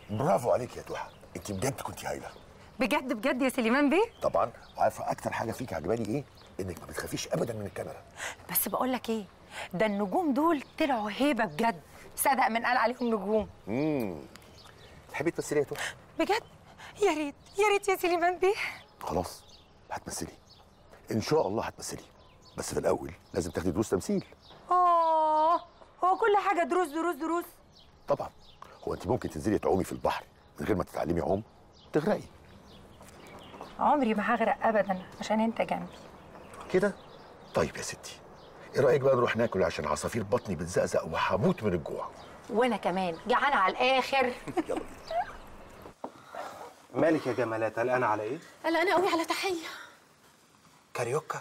برافو عليك يا توحه انت بجد كنت هايله بجد بجد يا سليمان بيه طبعا وعارفه اكتر حاجه فيك عجباني ايه انك ما بتخافيش ابدا من الكاميرا بس بقول لك ايه ده النجوم دول طلعوا هيبه بجد صدق من قال عليهم نجوم امم تحبي تمثلي يا توحه بجد يا ريت يا ريت يا سليمان بيه خلاص هتمثلي ان شاء الله هتمثلي بس في الاول لازم تاخدي دروس تمثيل اه هو كل حاجه دروس دروس دروس طبعا هو انت ممكن تنزلي تعومي في البحر من غير ما تتعلمي عوم تغرقي عمري ما هغرق ابدا عشان انت جنبي كده طيب يا ستي ايه رايك بقى نروح ناكل عشان عصافير بطني بتزقزق وهموت من الجوع وانا كمان جعانه على الاخر يلا مالك يا جمالات قلقانة على ايه؟ قلقانه قوي على تحيه كاريوكا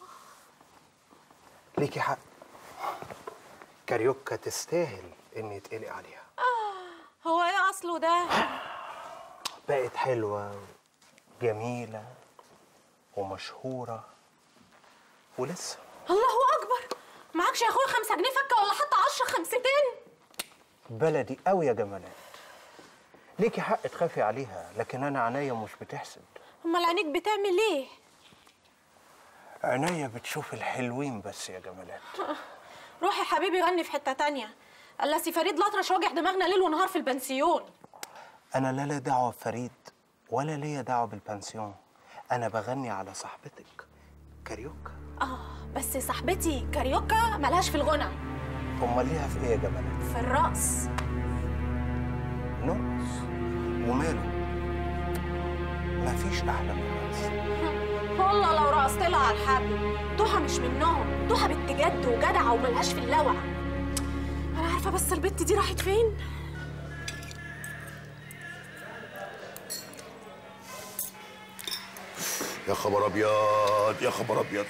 ليكي حق كاريوكا تستاهل ان يتقلق عليها هو ايه اصله ده بقت حلوة جميلة ومشهورة ولسه الله اكبر معكش يا اخويا خمسة جنيه فكه ولا حتى عشرة خمستين بلدي قوي يا جمالات ليكي حق تخافي عليها لكن انا عينيا مش بتحسد امال عينيك بتعمل ايه عينيا بتشوف الحلوين بس يا جمالات روح يا حبيبي غني في حته تانية الا سي فريد الاطرش واجع دماغنا ليل ونهار في البنسيون انا لا لي دعوه بفريد ولا ليا دعوه بالبنسيون انا بغني على صاحبتك كاريوكا اه بس صاحبتي كاريوكا ملهاش في الغنى امال ليها في ايه يا جمالات في الرقص نرقص وماله مفيش احلى من الرقص والله لو رقصت لها على الحبل ضحى مش منهم ضحى بنت جد وجدعه وملهاش في اللوع انا عارفه بس البت دي راحت فين يا خبر ابيض يا خبر ابيض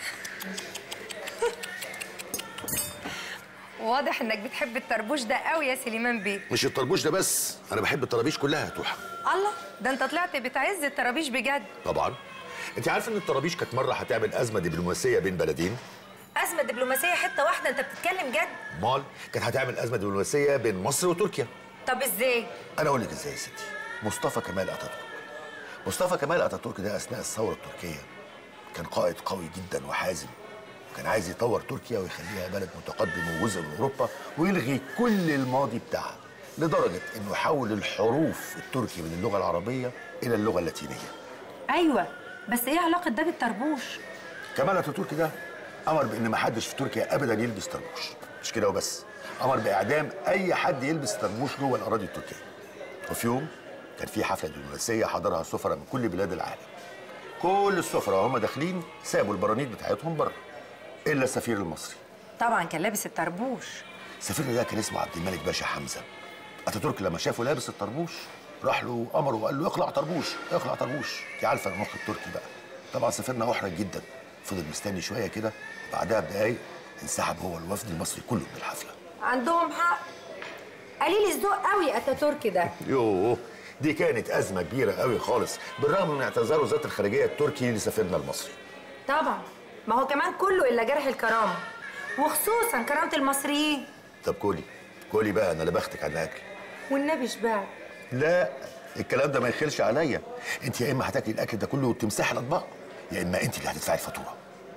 واضح انك بتحب الطربوش ده قوي يا سليمان بيه مش الطربوش ده بس انا بحب الطرابيش كلها يا توحه الله ده انت طلعت بتعز الطرابيش بجد طبعا انت عارف ان الطرابيش كانت مره هتعمل ازمه دبلوماسيه بين بلدين ازمه دبلوماسيه حته واحده انت بتتكلم جد مال كانت هتعمل ازمه دبلوماسيه بين مصر وتركيا طب ازاي انا اقول لك ازاي يا ستي مصطفى كمال اتاتورك مصطفى كمال اتاتورك ده اثناء الثوره التركيه كان قائد قوي جدا وحازم وكان عايز يطور تركيا ويخليها بلد متقدم وجزء من اوروبا ويلغي كل الماضي بتاعها لدرجه انه حول الحروف التركي من اللغه العربيه الى اللغه اللاتينيه ايوه بس ايه علاقه ده بالطربوش كمال اتاتورك ده امر بان ما حدش في تركيا ابدا يلبس طربوش مش كده وبس امر باعدام اي حد يلبس طربوش جوه الاراضي التركيه وفي يوم كان في حفله دبلوماسيه حضرها سفراء من كل بلاد العالم كل السفراء وهم داخلين سابوا البرانيت بتاعتهم بره الا السفير المصري طبعا كان لابس الطربوش سفيرنا ده كان اسمه عبد الملك باشا حمزه اتاتورك لما شافه لابس الطربوش راح له امره وقال له اخلع طربوش اخلع طربوش انت عارفه المخ التركي بقى طبعا سفيرنا احرج جدا فضل مستني شويه كده وبعدها بدقايق انسحب هو الوفد المصري كله من الحفله عندهم حق قليل الذوق قوي اتاتورك ده يوه دي كانت ازمه كبيره قوي خالص بالرغم من اعتذار وزاره الخارجيه التركي لسفيرنا المصري طبعا ما هو كمان كله الا جرح الكرامه وخصوصا كرامه المصريين طب كولي كولي بقى انا لبختك على الاكل والنبي شبعت لا الكلام ده ما يخلش عليا انت يا اما هتاكلي الاكل ده كله وتمسحي الاطباق يا اما انت اللي هتدفعي الفاتوره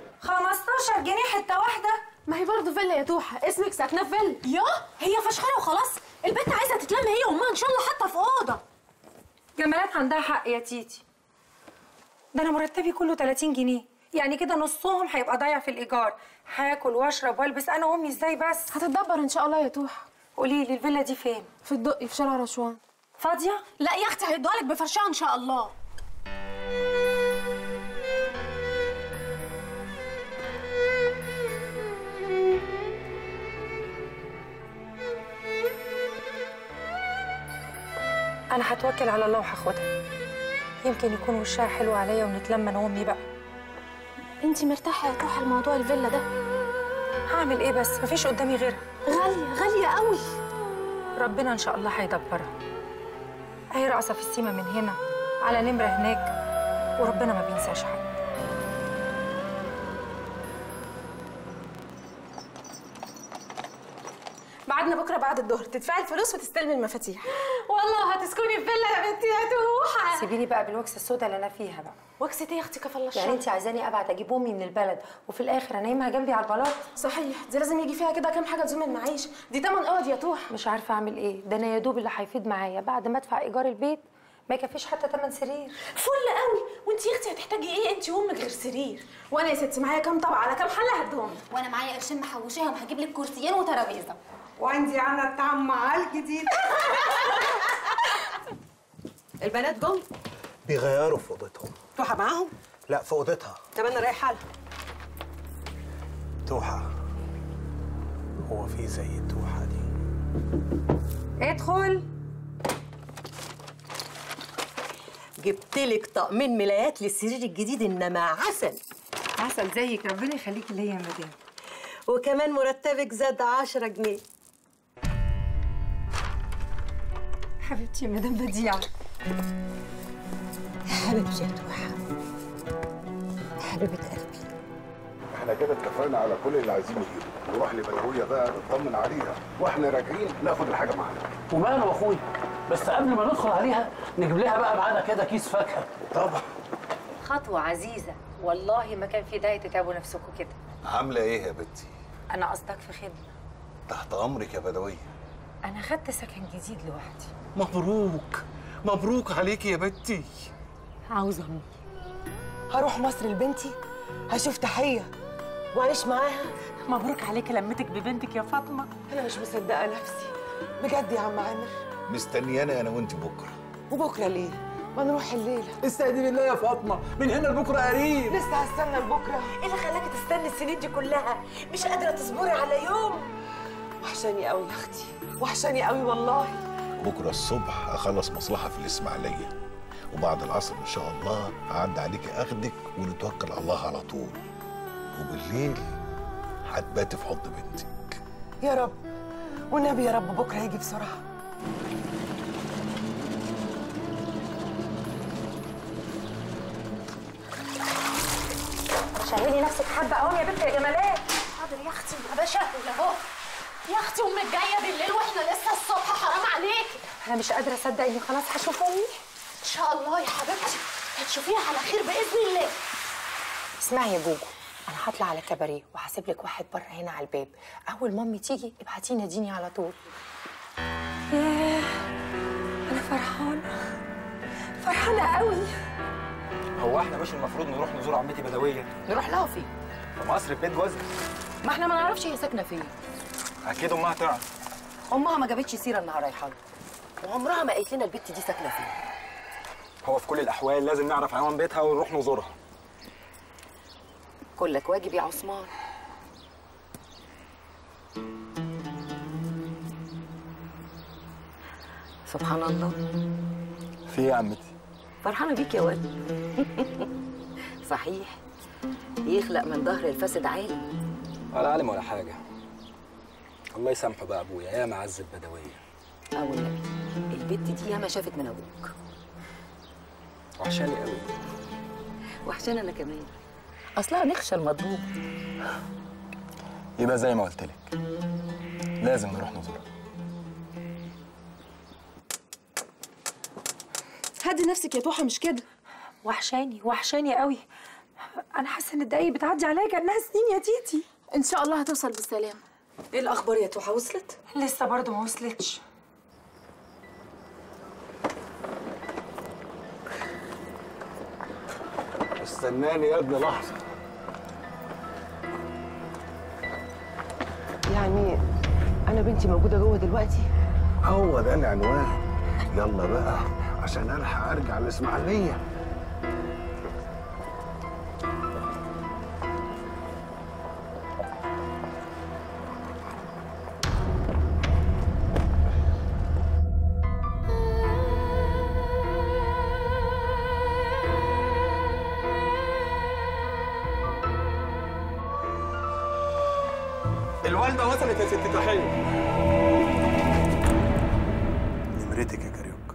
15 جنيه حته واحده ما هي برضه فيلا يا توحة اسمك ساكنة في فيلا يا هي فشخرة وخلاص البنت عايزة تتلم هي وامها ان شاء الله حتى في أوضة جمالات عندها حق يا تيتي ده انا مرتبي كله 30 جنيه يعني كده نصهم هيبقى ضايع في الايجار هاكل واشرب والبس انا وامي ازاي بس هتتدبر ان شاء الله يا توحة قولي لي الفيلا دي فين في الدقي في شارع رشوان فاضيه لا يا اختي هيدوها لك بفرشها ان شاء الله انا هتوكل على الله وهاخدها يمكن يكون وشها حلو عليا ونتلم انا وامي بقى انت مرتاحة يا توحة لموضوع الفيلا ده هعمل ايه بس مفيش قدامي غيرها غالية غالية قوي ربنا ان شاء الله هيدبرها اهي رقصه في السيما من هنا على نمره هناك وربنا ما بينساش حد ميعادنا بكره بعد الظهر تدفعي الفلوس وتستلمي المفاتيح والله هتسكني في فيلا يا بنتي يا توحه سيبيني بقى بالوكسه السوداء اللي انا فيها بقى وكسة ايه يا اختي كفى الله الشر يعني انت عايزاني ابعت اجيب امي من البلد وفي الاخر انيمها جنبي على البلاط صحيح دي لازم يجي فيها كده كام حاجه تزوم المعيش دي تمن اوض يا توح مش عارفه اعمل ايه ده انا يا دوب اللي هيفيد معايا بعد ما ادفع ايجار البيت ما يكفيش حتى تمن سرير فل قوي وانت يا اختي هتحتاجي ايه انت وامك غير سرير وانا يا ستي معايا كام طبق على كام حله هدهم لك. وانا معايا قرشين محوشاهم هجيب لك كرسيين وترابيزه وعندي انا الطعم مع الجديد البنات جم بيغيروا في اوضتهم توحة معاهم لا في اوضتها طب انا رايحه لها توحة هو في زي التوحة دي ادخل جبت لك طقمين ملايات للسرير الجديد انما عسل عسل زيك ربنا يخليكي ليا يا مدام وكمان مرتبك زاد 10 جنيه حبيبتي يا مدام بديعه حبيبتي يا توحة حبيبة قلبي احنا كده اتفقنا على كل اللي عايزين يجيبه نروح لبلوية بقى نطمن عليها واحنا راجعين ناخد الحاجه معانا وماله يا اخويا بس قبل ما ندخل عليها نجيب لها بقى معانا كده كيس فاكهه طبعا خطوه عزيزه والله ما كان في داعي تتعبوا نفسكم كده عامله ايه يا بنتي انا قصدك في خدمه تحت امرك يا بدويه انا خدت سكن جديد لوحدي مبروك مبروك عليكي يا بنتي عاوزة أمي هروح مصر لبنتي هشوف تحية وأعيش معاها مبروك عليك لمتك ببنتك يا فاطمه أنا مش مصدقة نفسي بجد يا عم عامر مستنيانا انا وانت بكره وبكرة ليه؟ ما نروح الليلة استهدي بالله يا فاطمه من هنا لبكره قريب لسه هستنى لبكرة ايه اللي خلاكي تستني السنين دي كلها؟ مش قادرة تصبري على يوم وحشاني قوي يا اختي وحشاني قوي والله بكره الصبح اخلص مصلحه في الاسماعيليه وبعد العصر ان شاء الله هعدي عليك اخدك ونتوكل على الله على طول وبالليل هتباتي في حضن بنتك يا رب والنبي يا رب بكرة يجي بسرعة شغلي نفسك حبه قوم يا بنت يا جمالات حاضر يا اختي يا باشا اهو يا اختي امك جايه بالليل واحنا لسه الصبح حرام عليكي انا مش قادره اصدق اني خلاص هشوف امي ان شاء الله يا حبيبتي هتشوفيها على خير باذن الله اسمعي يا جوجو انا هطلع على كباريه وهسيب لك واحد بره هنا على الباب اول ما امي تيجي ابعتي ناديني على طول ياه انا فرحانه فرحانه قوي هو احنا مش المفروض نروح نزور عمتي بدويه نروح لها فين؟ في مصر في بيت جوزها ما احنا ما نعرفش هي ساكنه فين اكيد امها تعرف امها ما جابتش سيره انها رايحه له وعمرها ما قالت لنا البت دي ساكنه فين هو في كل الاحوال لازم نعرف عنوان بيتها ونروح نزورها كلك واجب يا عثمان سبحان الله في ايه يا عمتي فرحانه بيك يا ولد صحيح يخلق من ظهر الفاسد عالي ولا عالم ولا حاجه الله يسامحه بقى ابويا يا معذب بدويه او النبي البت دي ياما شافت من ابوك وحشاني قوي وحشان انا كمان اصلها نخشى المضروب يبقى زي ما قلت لك لازم نروح نزورها هدي نفسك يا توحه مش كده وحشاني وحشاني قوي انا حاسه ان الدقايق بتعدي عليا كانها سنين يا تيتي ان شاء الله هتوصل بالسلامه ايه الأخبار يا توحة وصلت؟ لسه برضه ما وصلتش استناني يا ابني لحظه يعني أنا بنتي موجودة جوه دلوقتي؟ هو ده العنوان يلا بقى عشان الحق ارجع الاسماعيليه الوالده وصلت يا ست تحيه نمرتك يا كاريوكا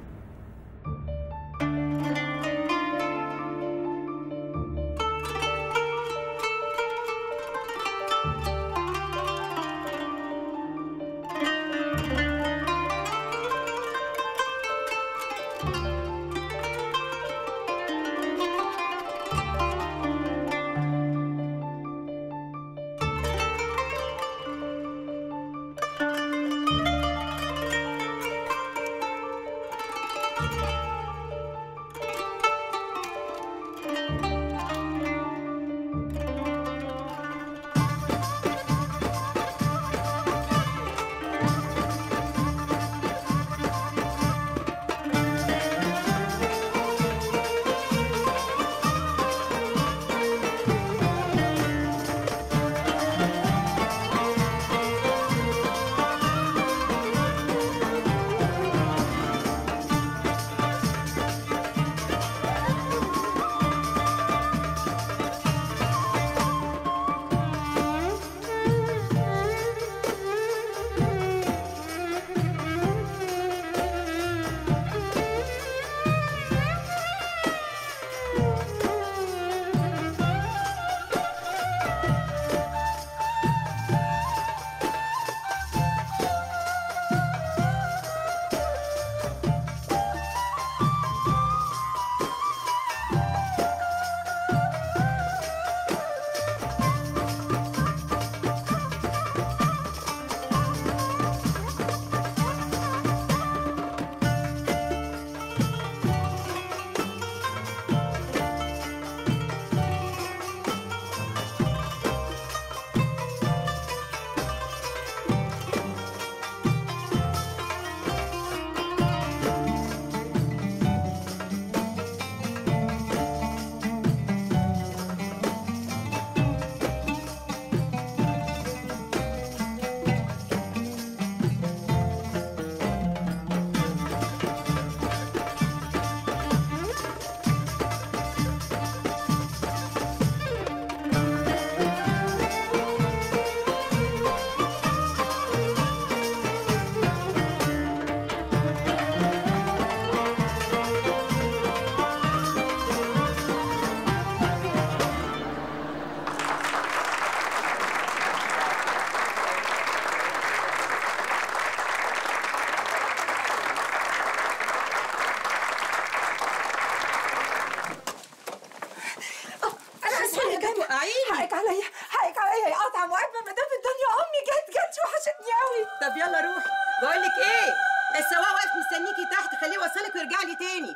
بقول لك ايه السواق واقف مستنيكي تحت خليه يوصلك ويرجع لي تاني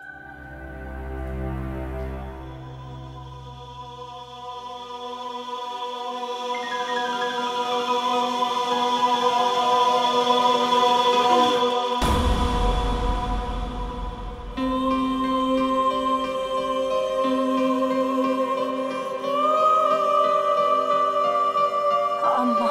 أما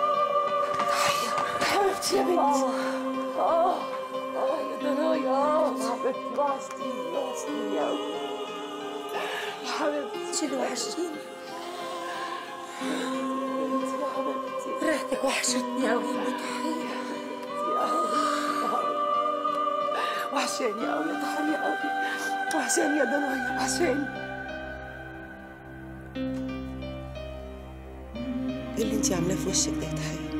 حبيبتي يا بنتي اه اه يا دنايا اه حبيبتي وحشتيني وحشتيني قوي يا حبيبتي اللي وحشتيني يا حبيبتي ريحتك وحشتني قوي يا متحية وحشاني قوي يا تحية قوي وحشاني يا دنايا وحشاني ايه اللي انت عاملاه في وشك ده يا تحية؟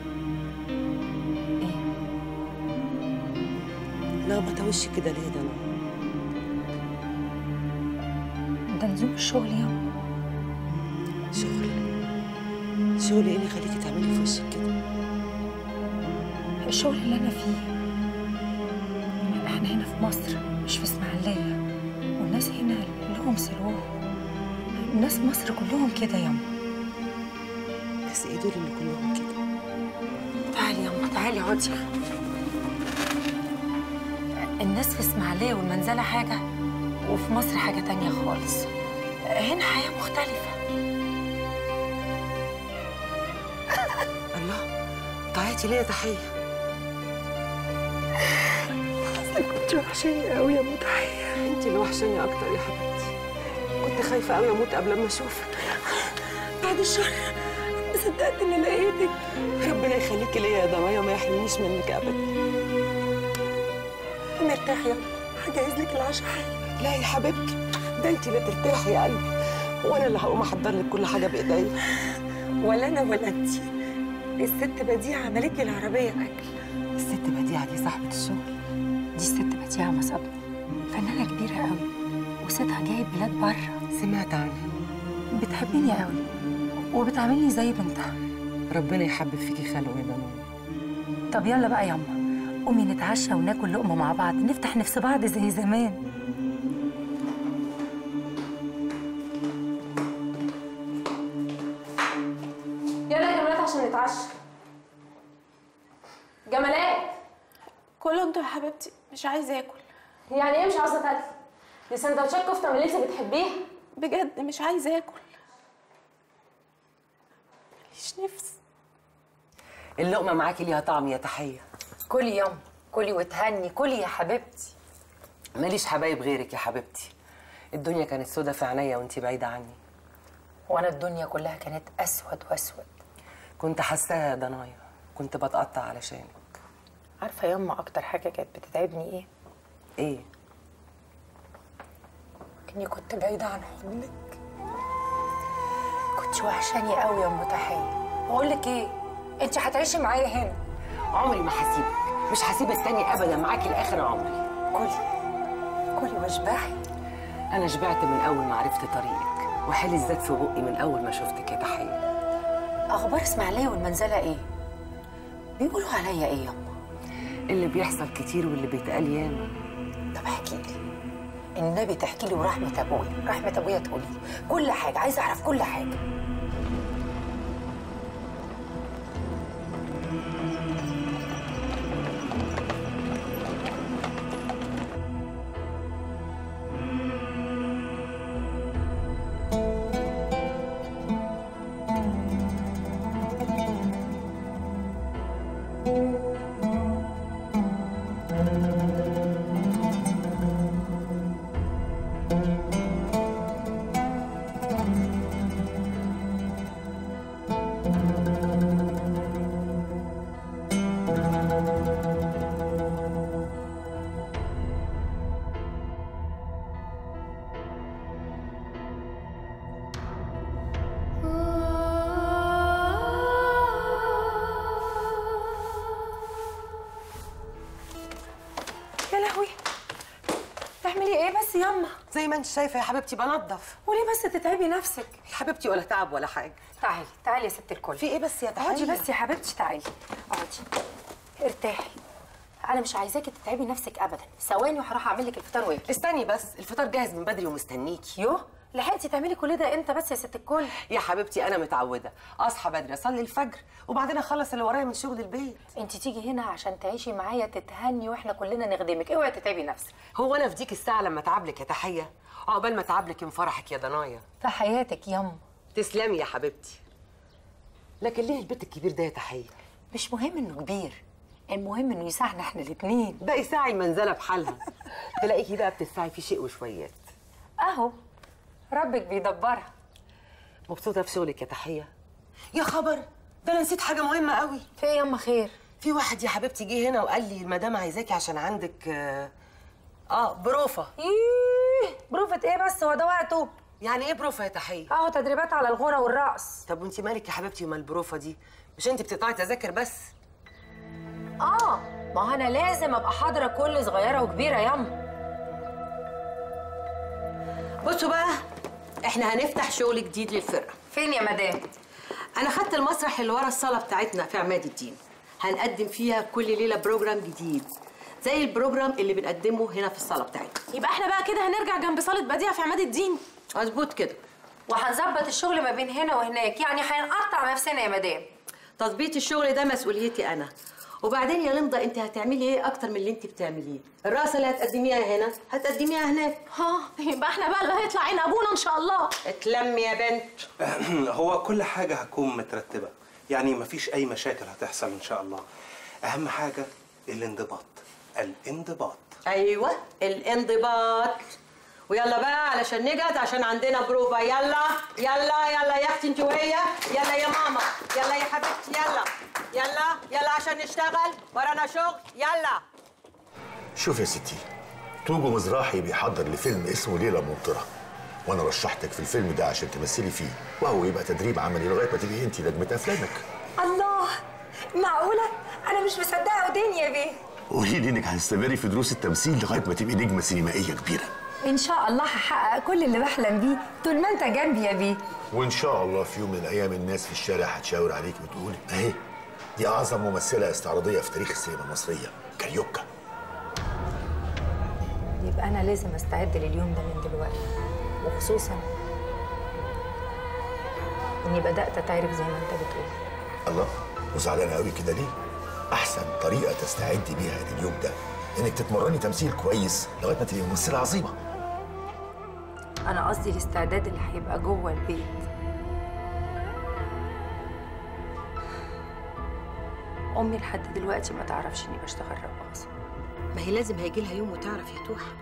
لا ما توشك كده ليه يا دنايا؟ ده نزول الشغل يوم شغل شغل ايه اللي يخليكي تعملي في وشك كده؟ الشغل اللي أنا فيه احنا هنا في مصر مش في اسماعيلية والناس هنا لهم سلوهم الناس في مصر كلهم كده ياما بس ايه دول اللي كلهم كده؟ تعالي ياما تعالي اقعدي الناس في اسماعيلية والمنزلة حاجة وفي مصر حاجة تانية خالص هنا حياة مختلفة الله طلعتي ليه يا تحية؟ كنت وحشاني قوي يا متحية انت اللي وحشاني اكتر يا حبيبتي كنت خايفة قوي اموت قبل ما اشوفك بعد الشر ما صدقت اني لقيتك ربنا يخليكي ليا يا ضنايا وما يحرمنيش منك ابدا مرتاح يا هجهز لك العشاء حالا لا يا حبيبتي ده انت اللي ترتاحي يا قلبي وانا اللي هقوم احضر لك كل حاجه بايديا ولا انا ولا انت الست بديعة عملت لي العربية اكل الست بديعه دي صاحبه الشغل دي الست بديعة مصابني فنانة كبيرة قوي وستها جايب بلاد بره سمعت عنها بتحبني قوي وبتعاملني زي بنتها ربنا يحبب فيكي خلقه يا بنون طب يلا بقى ياما قومي نتعشى وناكل لقمة مع بعض نفتح نفس بعض زي زمان يلا يا جمالات عشان نتعشى جمالات كله انتوا يا حبيبتي مش عايزه اكل يعني ايه مش عاوزه تاكلي دي سندوتشات كفته من اللي انت بتحبيها بجد مش عايزه اكل ماليش نفس اللقمه معاكي ليها طعم يا تحيه كلي ياما كلي وتهني كلي يا حبيبتي ماليش حبايب غيرك يا حبيبتي الدنيا كانت سودة في عينيا وانتي بعيده عني وانا الدنيا كلها كانت اسود واسود كنت حاساها يا ضنايا كنت بتقطع علشانك عارفة ياما اكتر حاجة كانت بتتعبني ايه ايه اني كنت بعيدة عن حضنك كنت وحشاني قوي يا ام تحية بقول لك ايه انت هتعيشي معايا هنا عمري ما هسيبك مش هسيب التاني ابدا معاكي لاخر عمري كلي كلي واشبعي انا شبعت من اول ما عرفت طريقك وحالي الزاد في بقي من اول ما شفتك يا تحيه اخبار اسماعيليه والمنزله ايه بيقولوا عليا ايه ياما اللي بيحصل كتير واللي بيتقال ياما طب احكي لي النبي تحكي لي ورحمه ابويا رحمه ابويا تقولي لي كل حاجه عايزه اعرف كل حاجه يا لهوي تعملي ايه بس ياما زي ما انت شايفه يا حبيبتي بنضف وليه بس تتعبي نفسك يا حبيبتي ولا تعب ولا حاجه تعالي تعالي يا ست الكل في ايه بس يا تحيه اقعدي بس يا حبيبتي تعالي اقعدي ارتاحي انا مش عايزاكي تتعبي نفسك ابدا ثواني وهروح اعمل لك الفطار واجي استني بس الفطار جاهز من بدري ومستنيكي يوه لحقتي تعملي كل ده امتى بس يا ست الكل يا حبيبتي انا متعوده اصحى بدري اصلي الفجر وبعدين اخلص اللي ورايا من شغل البيت انت تيجي هنا عشان تعيشي معايا تتهني واحنا كلنا نخدمك اوعي تتعبي نفسك هو انا في ديك الساعه لما اتعبلك يا تحيه عقبال ما اتعبلك يوم فرحك يا ضنايا في حياتك ياما تسلمي يا حبيبتي لكن ليه البيت الكبير ده يا تحيه مش مهم انه كبير المهم انه يساعدنا احنا الاثنين باقي ساعي المنزله بحالها تلاقيكي بقى بتدفعي في شيء وشويات اهو ربك بيدبرها مبسوطه في شغلك يا تحيه يا خبر ده انا نسيت حاجه مهمه قوي في ايه ياما خير في واحد يا حبيبتي جه هنا وقال لي المدام عايزاكي عشان عندك اه, آه بروفه ايه بروفة ايه بس هو ده وقته يعني ايه بروفه يا تحيه اهو تدريبات على الغنى والرقص طب وانت مالك يا حبيبتي ومال البروفه دي مش انت بتقطعي تذاكر بس اه ما هو انا لازم ابقى حاضره كل صغيره وكبيره ياما بصوا بقى احنا هنفتح شغل جديد للفرقه فين يا مدام انا خدت المسرح اللي ورا الصاله بتاعتنا في عماد الدين هنقدم فيها كل ليله بروجرام جديد زي البروجرام اللي بنقدمه هنا في الصاله بتاعتنا يبقى احنا بقى كده هنرجع جنب صاله بديع في عماد الدين مظبوط كده وهنظبط الشغل ما بين هنا وهناك يعني هنقطع نفسنا يا مدام تظبيط الشغل ده مسؤوليتي انا وبعدين يا لمضه انت هتعملي ايه اكتر من اللي انت بتعمليه الرقصه اللي هتقدميها هنا هتقدميها هناك ها يبقى احنا بقى اللي هيطلع عين ابونا ان شاء الله اتلم يا بنت هو كل حاجة هتكون مترتبة يعني مفيش أي مشاكل هتحصل إن شاء الله أهم حاجة الانضباط الانضباط ايوه الانضباط ويلا بقى علشان نجهز عشان عندنا بروفا يلا يلا يلا يا اختي انت وهي يلا يا ماما يلا يا حبيبتي يلا يلا يلا عشان نشتغل ورانا شغل يلا شوف يا ستي توجو مزراحي بيحضر لفيلم اسمه ليلة ممطرة وانا رشحتك في الفيلم ده عشان تمثلي فيه وهو يبقى تدريب عملي لغايه ما تبقي انت نجمه افلامك الله معقوله انا مش مصدقه وداني يا بيه قولي لي انك هتستمري في دروس التمثيل لغايه ما تبقي نجمه سينمائيه كبيره ان شاء الله هحقق كل اللي بحلم بيه طول ما انت جنبي يا بيه وان شاء الله في يوم من الايام الناس في الشارع هتشاور عليك وتقول اهي دي اعظم ممثله استعراضيه في تاريخ السينما المصريه كاريوكا يبقى انا لازم استعد لليوم ده من دلوقتي وخصوصا اني بدات اتعرف زي ما انت بتقول الله وزعلانه قوي كده ليه احسن طريقه تستعدي بيها لليوم ده انك تتمرني تمثيل كويس لغايه ما تبقي ممثله عظيمه انا قصدي الاستعداد اللي هيبقى جوه البيت امي لحد دلوقتي ما تعرفش اني بشتغل رقاصه ما هي لازم هيجي لها يوم وتعرف يا توحه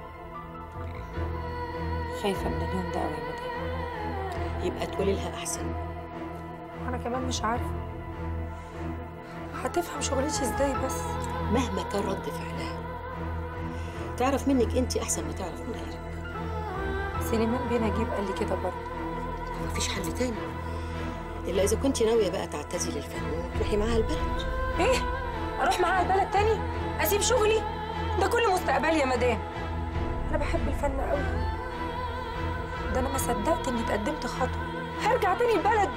خايفه من اليوم ده قوي يا مدام يبقى تقولي لها احسن انا كمان مش عارفه هتفهم شغلتي ازاي بس مهما كان رد فعلها تعرف منك انت احسن ما تعرف من غيرك سليمان بيه نجيب قال لي كده برضه مفيش حل تاني الا اذا كنت ناويه بقى تعتزلي الفن وتروحي معاها البلد ايه اروح معاها البلد تاني اسيب شغلي ده كل مستقبلي يا مدام انا بحب الفن قوي ده انا ما صدقت اني اتقدمت خطوه هرجع تاني البلد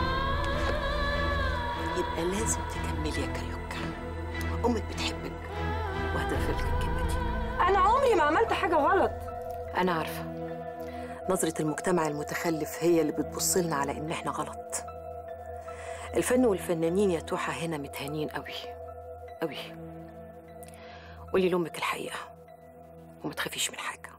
يبقى لازم تكملي يا كاريوكا امك بتحبك وهتغفر لك الكلمه دي انا عمري ما عملت حاجه غلط انا عارفه نظره المجتمع المتخلف هي اللي بتبص لنا على ان احنا غلط الفن والفنانين يا توحة هنا متهانين قوي قوي قولي لامك الحقيقه وما تخافيش من حاجه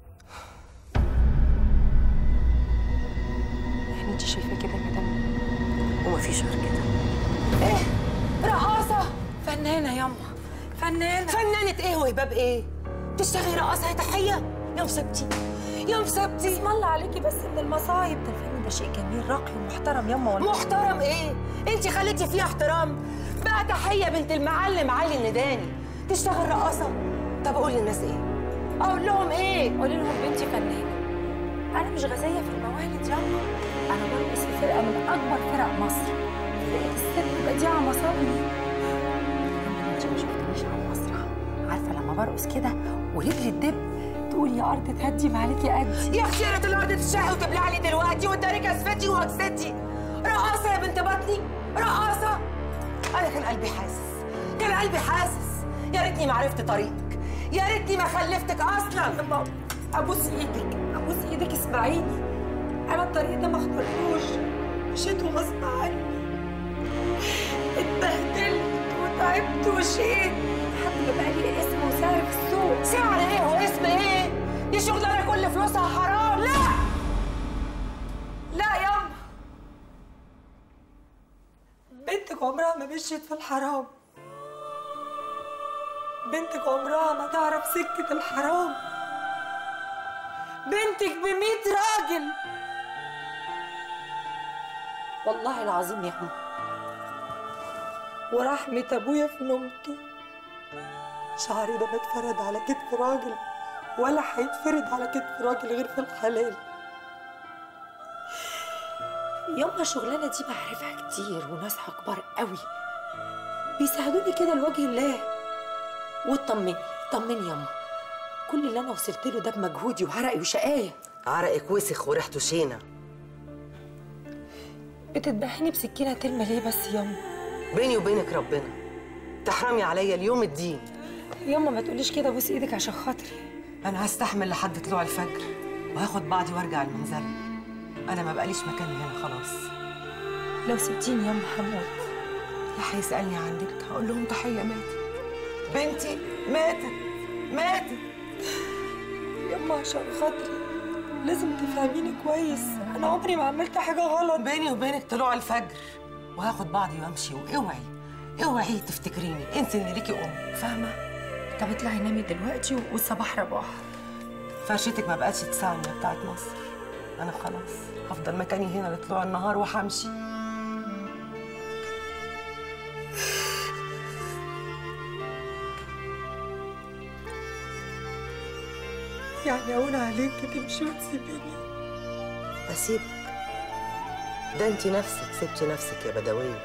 يعني انت شايفه كده يا مدام ومفيش غير كده ايه رقاصه فنانه ياما فنانه فنانة ايه وهباب ايه؟ تشتغلي رقاصة يا تحية؟ يا مسبتي يا مسبتي اسم الله عليكي بس من المصايب ده الفن ده شيء جميل راقي ومحترم ياما والله محترم ايه؟ انت خليتي فيه احترام بقى تحية بنت المعلم علي النداني تشتغل رقاصة طب اقول للناس ايه؟ اقول لهم ايه؟ قولي لهم بنتي فنانه انا مش غزيه في الموالد ياما انا برقص في فرقه من اكبر فرق مصر فرقه الست بديعه مصابني ياما انت ما شفتنيش على المسرح عارفه لما برقص كده ورجلي تدب تقول يا ارض تهدي ما عليكي قدي يا خسيرة الارض تشحي وتبلع لي دلوقتي وتداري كسفتي وهكستي رقاصة يا بنت بطني رقاصة انا كان قلبي حاسس كان قلبي حاسس يا ريتني ما عرفت طريقك يا ريتني ما خلفتك اصلا يا ماما ابوس ايدك ابوس ايدك اسمعيني انا الطريق ده ما اخترتوش مشيت غصب عني اتبهدلت وتعبت وشقيت لحد ما بقى لي اسم وسعر في السوق سعر ايه واسم ايه دي شغلانه كل فلوسها حرام لا لا ياما بنتك عمرها ما مشيت في الحرام بنتك عمرها ما تعرف سكة الحرام بنتك بميت راجل والله العظيم يا عم ورحمة أبويا في نومته شعري ده ما اتفرد على كتف راجل ولا هيتفرد على كتف راجل غير في الحلال ياما الشغلانة دي بعرفها كتير وناسها كبار قوي بيساعدوني كده لوجه الله واطمني طمني ياما كل اللي انا وصلت له ده بمجهودي وعرقي وشقايه عرقك وسخ وريحته شينه بتذبحيني بسكينه تلمة ليه بس ياما بيني وبينك ربنا تحرمي عليا اليوم الدين ياما ما تقوليش كده بوس ايدك عشان خاطري انا هستحمل لحد طلوع الفجر وهاخد بعضي وارجع المنزل انا ما بقاليش مكان هنا خلاص لو سبتيني ياما هموت لا هيسالني عنك هقول لهم تحيه ماتت بنتي ماتت ماتت ياما عشان خاطري لازم تفهميني كويس انا عمري ما عملت حاجه غلط بيني وبينك طلوع الفجر وهاخد بعضي وامشي واوعي اوعي تفتكريني انت اللي ليكي ام فاهمه طب اطلعي نامي دلوقتي والصباح رباح فرشتك ما بقتش تساعدني يا بتاعت مصر انا خلاص هفضل مكاني هنا لطلوع النهار وهمشي يعني اقول عليك تمشي وتسيبيني اسيبك ده انت نفسك سبتي نفسك يا بدويه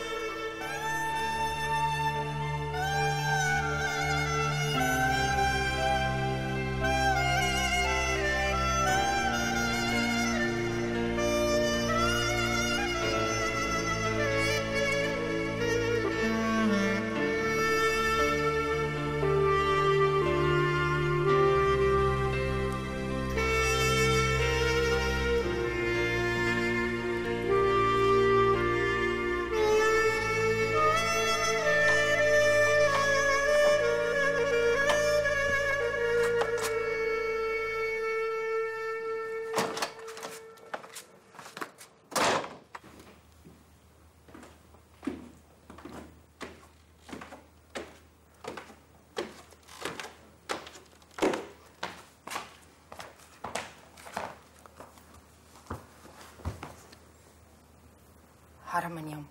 حرما ياما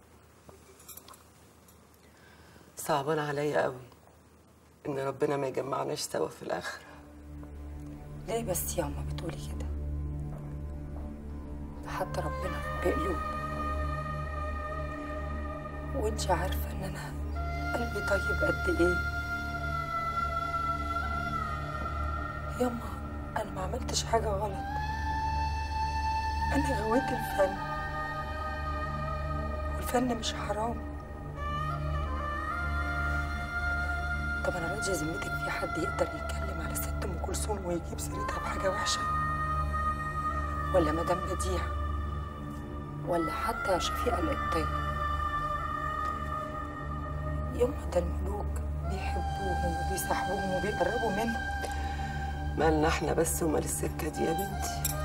صعبان عليا قوي ان ربنا ما يجمعناش سوا في الاخره ليه بس ياما بتقولي كده ده حتى ربنا بقلوب وانت عارفه ان انا قلبي طيب قد ايه ياما انا ما عملتش حاجه غلط انا غويت الفن والفن مش حرام طب انا راضيه ذمتك في حد يقدر يتكلم على ست ام كلثوم ويجيب سيرتها بحاجه وحشه ولا مدام بديع ولا حتى شفيقه القبطيه يوم ده الملوك بيحبوهم وبيصاحبوهم وبيقربوا منهم مالنا احنا بس ومال السكه دي يا بنتي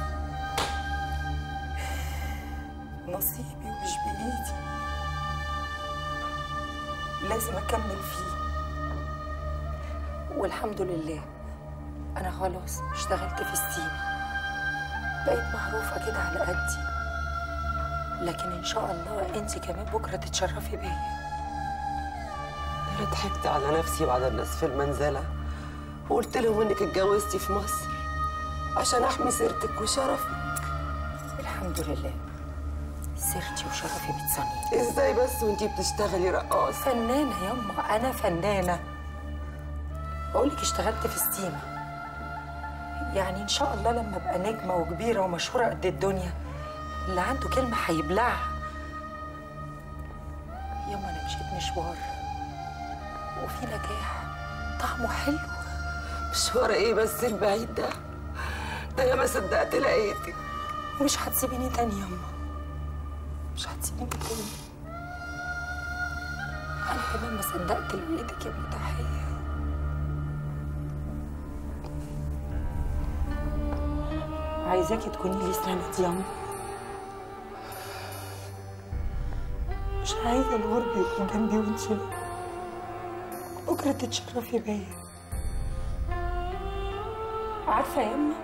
نصيبي ومش بايدي لازم اكمل فيه والحمد لله انا خلاص اشتغلت في ستيم بقيت معروفه كده على قدي لكن ان شاء الله انت كمان بكره تتشرفي بيا انا ضحكت على نفسي وعلى الناس في المنزله وقلت لهم انك اتجوزتي في مصر عشان احمي سيرتك وشرفك الحمد لله سيرتي وشرفي بتصني ازاي بس وانتي بتشتغلي رقاصه فنانه ياما انا فنانه بقولك اشتغلت في ستيم يعني ان شاء الله لما ابقى نجمه وكبيره ومشهوره قد الدنيا اللي عنده كلمه هيبلعها ياما انا مشيت مشوار وفي نجاح طعمه حلو مشوار ايه بس البعيد ده ده انا ما صدقت لقيتك ومش هتسيبيني تاني ياما مش هتسيبيني تاني انا كمان ما صدقت لقيتك يا ابن تحيه عايزاكي تكوني لي سند ياما مش عايزه الغرب يكون جنبي وانتي بكره تتشرفي بيا عارفه يا اما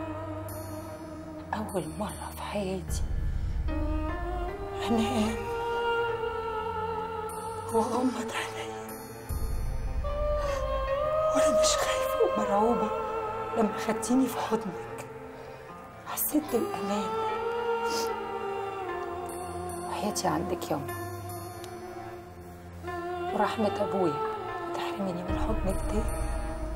اول مره في حياتي انام واغمض عينيا وانا مش خايفه ومرعوبه لما خدتيني في حضنك حسيت بالامان وحياتي عندك ياما ورحمه ابويا تحرميني من حضنك تاني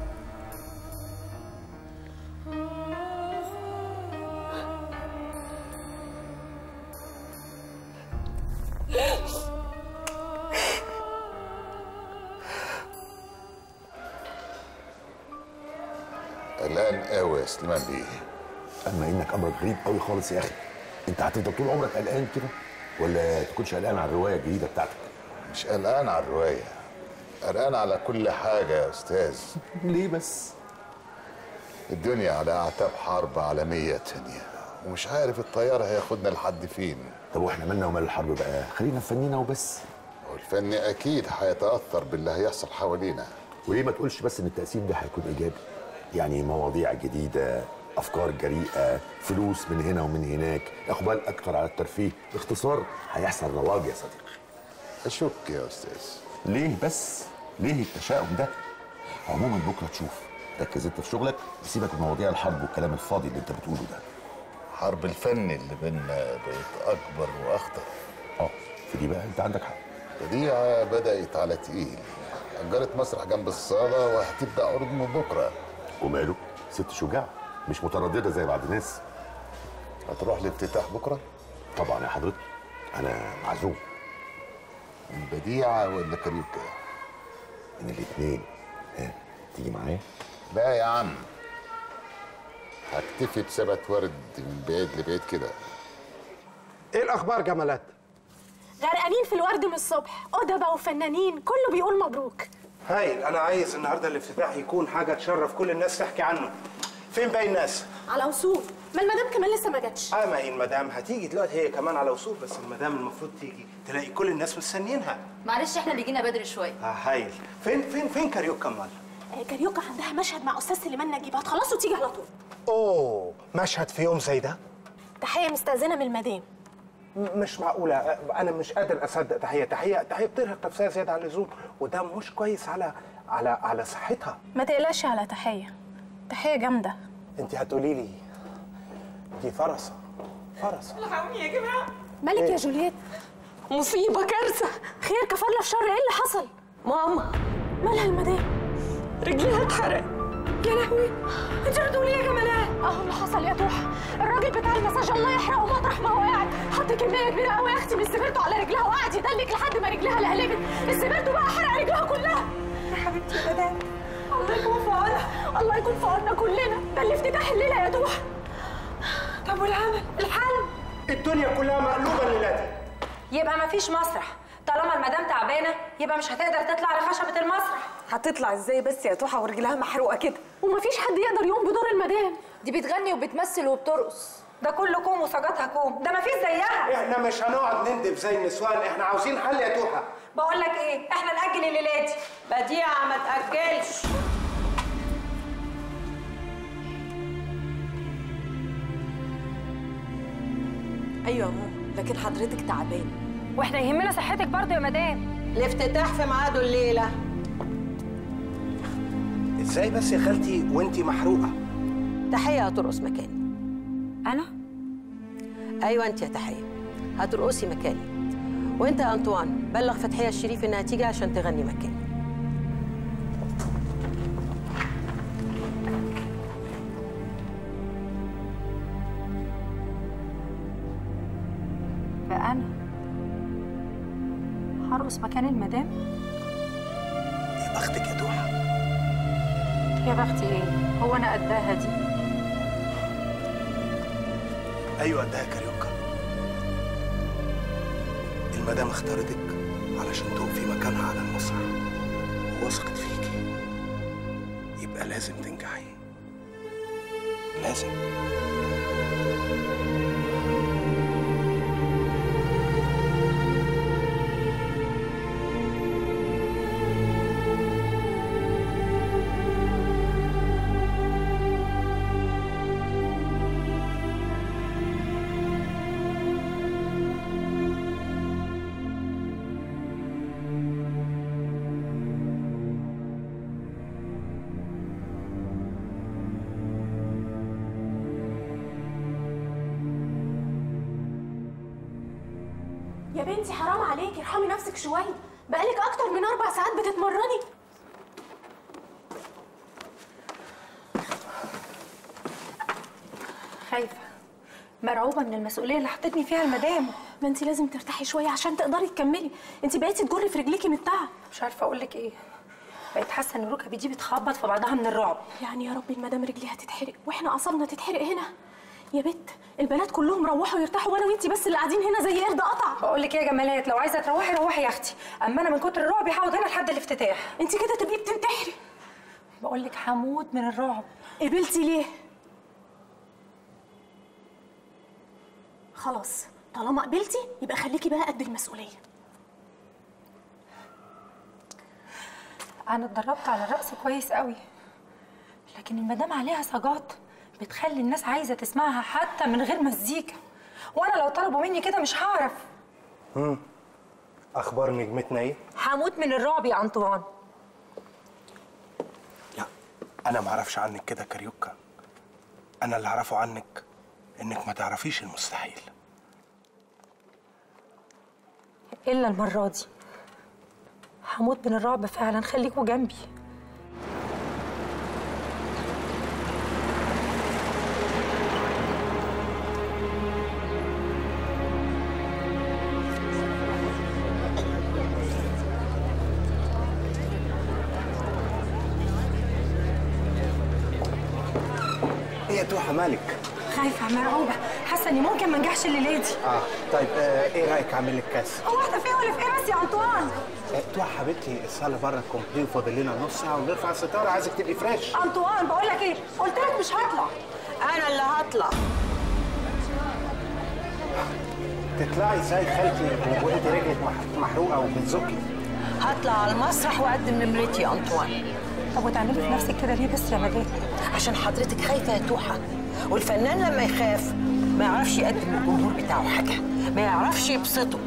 قلقان قوي يا سليمان بيه اما انك امرك غريب قوي خالص يا اخي انت هتفضل طول عمرك قلقان كده ولا تكونش قلقان على الروايه الجديده بتاعتك مش قلقان على الروايه قلقان على كل حاجه يا استاذ ليه بس الدنيا على اعتاب حرب عالميه تانية ومش عارف الطيار هياخدنا لحد فين طب واحنا مالنا ومال الحرب بقى خلينا في فنينا وبس والفن اكيد هيتاثر باللي هيحصل حوالينا وليه ما تقولش بس ان التاثير ده هيكون ايجابي يعني مواضيع جديده افكار جريئه فلوس من هنا ومن هناك اقبال اكتر على الترفيه باختصار هيحصل رواج يا صديقي اشك يا استاذ ليه بس ليه التشاؤم ده عموما بكره تشوف ركز انت في شغلك وسيبك من مواضيع الحرب والكلام الفاضي اللي انت بتقوله ده حرب الفن اللي بينا بقت اكبر واخطر اه في دي بقى انت عندك حق بديعة بدأت على تقيل أجرت مسرح جنب الصالة وهتبدأ عروض من بكرة وماله ست شجاع مش متردده زي بعض الناس هتروح الافتتاح بكرة؟ طبعا يا حضرتك انا معزوم من بديعة ولا كاريوكا؟ من الاثنين ها تيجي معايا لا يا عم هكتفي بسبت ورد من بعيد لبعيد كده ايه الاخبار جمالات غرقانين في الورد من الصبح أدبة وفنانين كله بيقول مبروك هايل انا عايز النهارده الافتتاح يكون حاجه تشرف كل الناس تحكي عنه فين باقي الناس على وصول ما المدام كمان لسه ما جاتش اه ما هي المدام هتيجي دلوقتي هي كمان على وصول بس المدام المفروض تيجي تلاقي كل الناس مستنيينها معلش احنا اللي جينا بدري شويه اه هايل فين فين فين كاريوكا امال آه، كاريوكا عندها مشهد مع أستاذ سليمان نجيب هتخلصوا وتيجي على طول اوه مشهد في يوم زي ده تحية مستأذنة من المدام م- مش معقولة أنا مش قادر أصدق تحية تحية تحية بترهق نفسها زيادة عن اللزوم وده مش كويس على على على صحتها ما تقلقش على تحية تحية جامدة أنت هتقولي لي دي فرسة فرسة الحقوني يا جماعة مالك يا جولييت مصيبة كارثة خير كفر الله الشر ايه اللي حصل ماما مالها المدام رجليها اتحرق يا لهوي انت بتقولي ايه يا جمالات اه اللي حصل يا توحة الراجل بتاع المساج الله يحرقه مطرح ما هو قاعد حط كمية كبيرة قوي يا اختي من السبرتو على رجلها وقعد يدلك لحد ما رجلها لهلبت السبرتو بقى حرق رجلها كلها يا حبيبتي يا مدام الله يكون في عونها الله يكون في عوننا كلنا ده الافتتاح الليلة يا توحة طب والعمل الحل الدنيا كلها مقلوبة الليلة دي يبقى مفيش مسرح طالما المدام تعبانه يبقى مش هتقدر تطلع على خشبه المسرح هتطلع ازاي بس يا توحة ورجلها محروقة كده ومفيش حد يقدر يقوم بدور المدام دي بتغني وبتمثل وبترقص ده كله كوم وسجاتها كوم ده مفيش زيها احنا مش هنقعد نندب زي النسوان احنا عاوزين حل يا توحة بقول لك ايه احنا ناجل الليله دي بديعة ما تأجلش ايوه يا ماما لكن حضرتك تعبانه واحنا يهمنا صحتك برضه يا مدام الافتتاح في ميعاده الليلة ازاي بس يا خالتي وانتي محروقة تحية هترقص مكاني انا أيوة أنت يا تحية هترقصي مكاني وأنت يا أنطوان بلغ فتحية الشريف إنها تيجي عشان تغني مكاني بقى انا هرقص مكان المدام بختك يا توحة يا بختي ايه هو انا قدها دي ايوه قدها كاريوكا المدام اختارتك علشان تقفي مكانها على المسرح ووثقت فيكي يبقى لازم تنجحي لازم يا بنتي حرام عليكي ارحمي نفسك شويه بقالك اكتر من اربع ساعات بتتمرني خايفه مرعوبه من المسؤوليه اللي حطتني فيها المدام ما انت لازم ترتاحي شويه عشان تقدري تكملي انت بقيتي تجري في رجليكي من التعب مش عارفه اقول لك ايه بقيت حاسه ان ركبي دي بتخبط في بعضها من الرعب يعني يا ربي المدام رجليها تتحرق واحنا اعصابنا تتحرق هنا يا بت البنات كلهم روحوا يرتاحوا وانا وانتي بس اللي قاعدين هنا زي قرد قطع بقول لك ايه يا جمالات لو عايزه تروحي روحي يا اختي اما انا من كتر الرعب هقعد هنا لحد الافتتاح انت كده تبقي بتنتحري بقول لك هموت من الرعب قبلتي ليه خلاص طالما قبلتي يبقى خليكي بقى قد المسؤوليه انا اتدربت على الرقص كويس قوي لكن المدام عليها صاجات بتخلي الناس عايزه تسمعها حتى من غير مزيكا وانا لو طلبوا مني كده مش هعرف امم اخبار نجمتنا ايه هموت من الرعب يا انطوان لا انا ما اعرفش عنك كده كاريوكا انا اللي اعرفه عنك انك ما تعرفيش المستحيل الا المره دي هموت من الرعب فعلا خليكوا جنبي ايه يا توحة مالك خايفه مرعوبه حاسه اني ممكن ما انجحش الليله دي اه طيب آه ايه رايك اعمل لك كاس هو احنا فين ولا في ايه بس يا انطوان آه توحة حبيبتي الصاله بره كومبلي وفاضل لنا نص ساعه ونرفع الستاره عايزك تبقي فريش انطوان بقول لك ايه قلت لك مش هطلع انا اللي هطلع تطلعي ازاي خالتي وانت رجلك مح- محروقه وبتزكي هطلع على المسرح واقدم نمرتي يا انطوان طب وتعملي في نفسك كده ليه بس يا مدام عشان حضرتك خايفه يا توحه والفنان لما يخاف ما يعرفش يقدم للجمهور بتاعه حاجه ما يعرفش يبسطه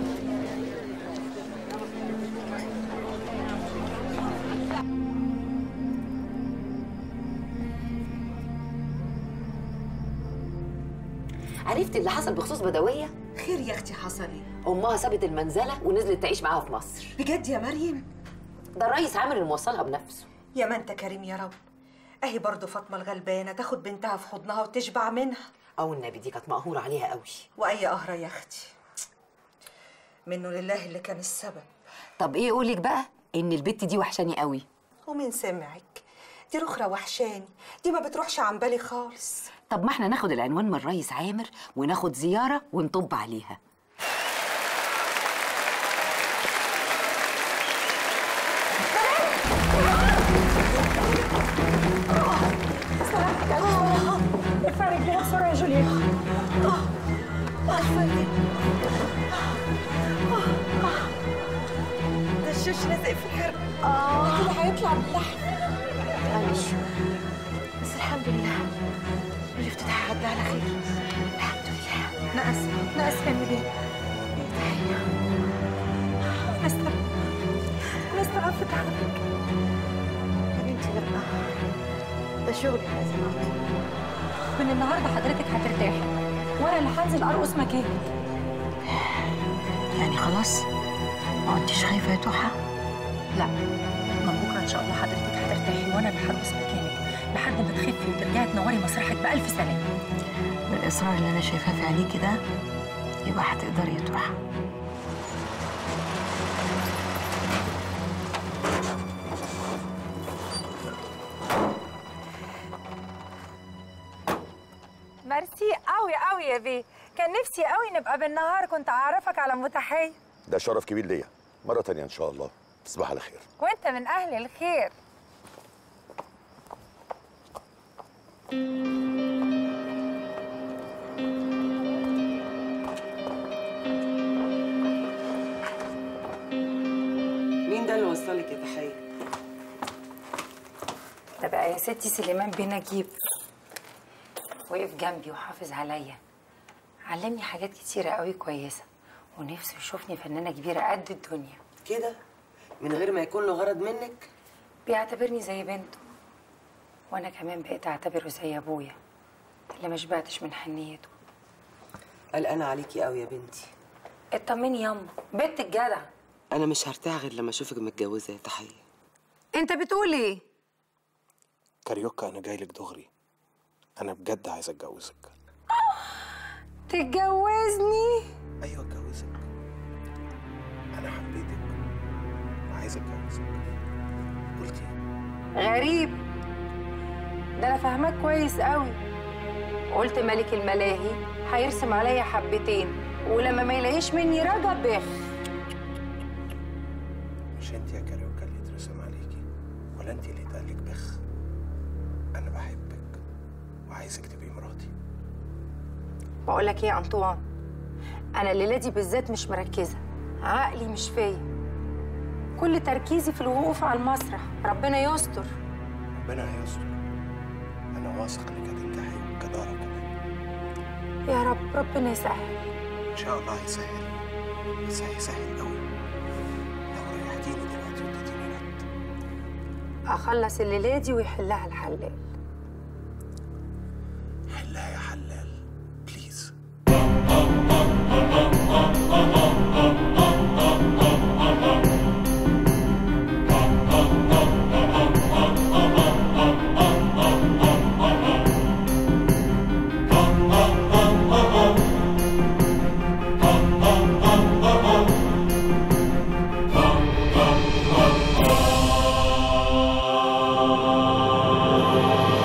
عرفت اللي حصل بخصوص بدويه خير يا اختي حصل ايه امها سابت المنزله ونزلت تعيش معاها في مصر بجد يا مريم ده الريس عامر اللي موصلها بنفسه يا ما انت كريم يا رب اهي برضه فاطمه الغلبانه تاخد بنتها في حضنها وتشبع منها او النبي دي كانت مقهوره عليها قوي واي قهره يا اختي منه لله اللي كان السبب طب ايه اقولك بقى ان البت دي وحشاني قوي ومن سمعك دي رخرة وحشاني دي ما بتروحش عن بالي خالص طب ما احنا ناخد العنوان من الريس عامر وناخد زياره ونطب عليها ارفع رجليها بسرعه يا جوليا ده الشوش لازق في الحرق اه كده هيطلع باللحم معلش بس الحمد لله الافتتاح عدى على خير الحمد لله انا اسفه انا اسفه يا مدام انا استلفت انا استلفت حضرتك يا بنتي لا ده شغلي لازم اعمله من النهارده حضرتك هترتاحي وانا اللي هنزل ارقص مكانك يعني خلاص ما كنتش خايفه يا توحه لا من بكره ان شاء الله حضرتك هترتاحي وانا اللي هرقص مكانك لحد ما تخفي وترجعي تنوري مسرحك بالف سلامه بالاصرار اللي انا شايفاه في عينيكي ده يبقى هتقدري يا توحه ميرسي قوي قوي يا بيه كان نفسي قوي نبقى بالنهار كنت اعرفك على متحية ده شرف كبير ليا مره تانية ان شاء الله تصبح على خير وانت من اهل الخير مين ده اللي وصلك يا تحيه ده بقى يا ستي سليمان بيه نجيب وقف جنبي وحافظ عليا علمني حاجات كتيرة قوي كويسة ونفسه يشوفني فنانة كبيرة قد الدنيا كده من غير ما يكون له غرض منك بيعتبرني زي بنته وانا كمان بقيت اعتبره زي ابويا اللي ما شبعتش من حنيته قلقانه عليكي قوي يا بنتي اطمني ياما بنت الجدع انا مش هرتاح غير لما اشوفك متجوزه يا تحيه انت بتقول ايه كاريوكا انا جاي لك دغري انا بجد عايز اتجوزك تتجوزني ايوه اتجوزك انا حبيتك وعايز اتجوزك قلتي غريب ده انا فاهماك كويس قوي قلت ملك الملاهي هيرسم عليا حبتين ولما ما يلاقيش مني رجا بخ مش انت يا كاريوكا اللي اترسم عليكي ولا انت اللي اتقالك بخ انا بحبك وعايزك تبقي مراتي بقول لك ايه يا انطوان انا الليله دي بالذات مش مركزه عقلي مش فيا كل تركيزي في الوقوف على المسرح ربنا يستر ربنا هيستر انا واثق انك هتنجحي كدارة كمان يا رب ربنا يسهل ان شاء الله هيسهل بس هيسهل قوي لو ريحتيني دلوقتي واديتيني رد اخلص الليله دي ويحلها الحلال حلها يا حلال بليز Oh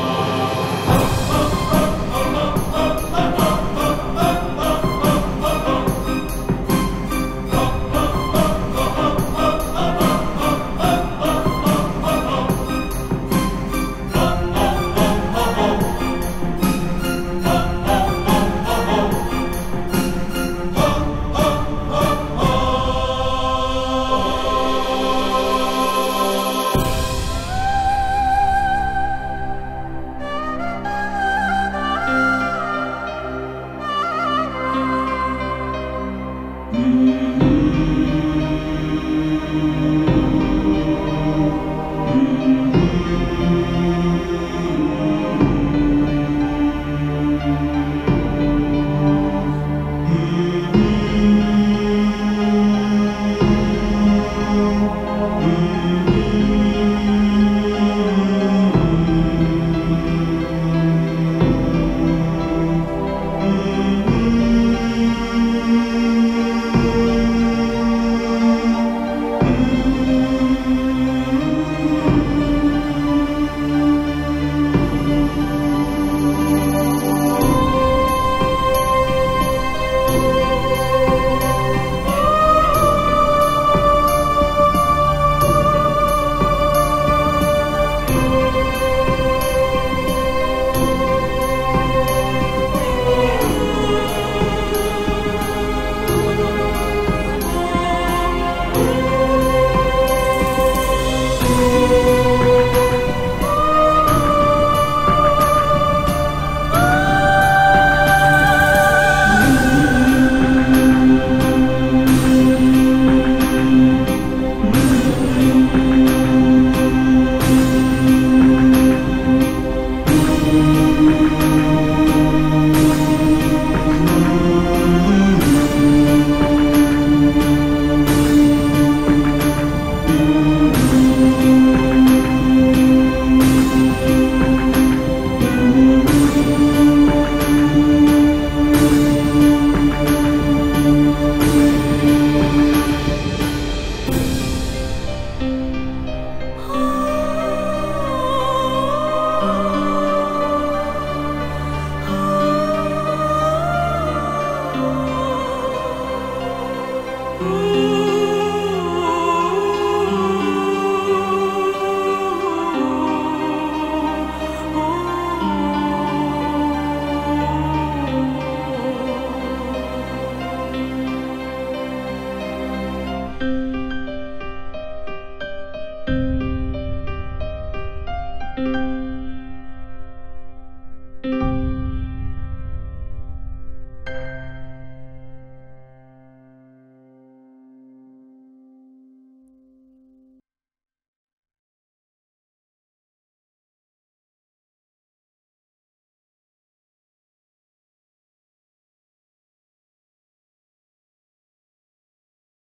الله